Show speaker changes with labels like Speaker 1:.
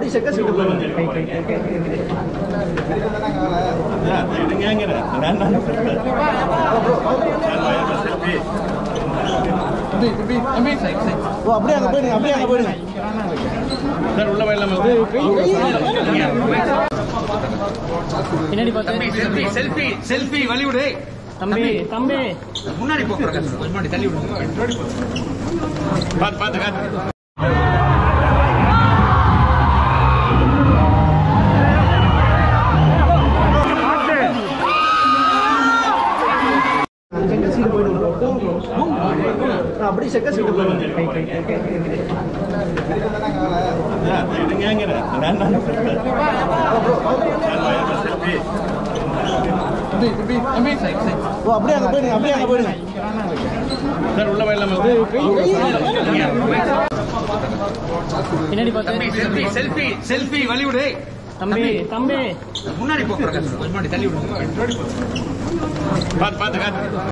Speaker 1: அப்படி செக்க சீட்டு ஓ அப்படியே அங்க போயிடுங்க அப்படியே அங்க போயிடுங்க
Speaker 2: பின்னாடி பார்த்து
Speaker 3: தம்பி செல்ஃபி செல்ஃபி செல்ஃபி வழிவிடு
Speaker 2: தம்பி தம்பி
Speaker 3: முன்னாடி போ பிரகாஷ். முன்னாடி தள்ளி விடு பாத்து பாத்து காத்து
Speaker 1: செக்க சீட்டு போயிடுங்க அப்படி செக்க சீட்டு ஓ அப்படியே அங்க போயிடுங்க அப்படியே அங்க போயிடுங்க
Speaker 2: பின்னாடி
Speaker 3: தம்பி
Speaker 2: பார்த்து
Speaker 3: செல்ஃபி செல்ஃபி செல்ஃபி வழிவிடு
Speaker 2: தம்பி தம்பி
Speaker 3: முன்னாடி போ பிரகாஷ். முன்னாடி தள்ளி விடு பாத்து பாத்து காத்து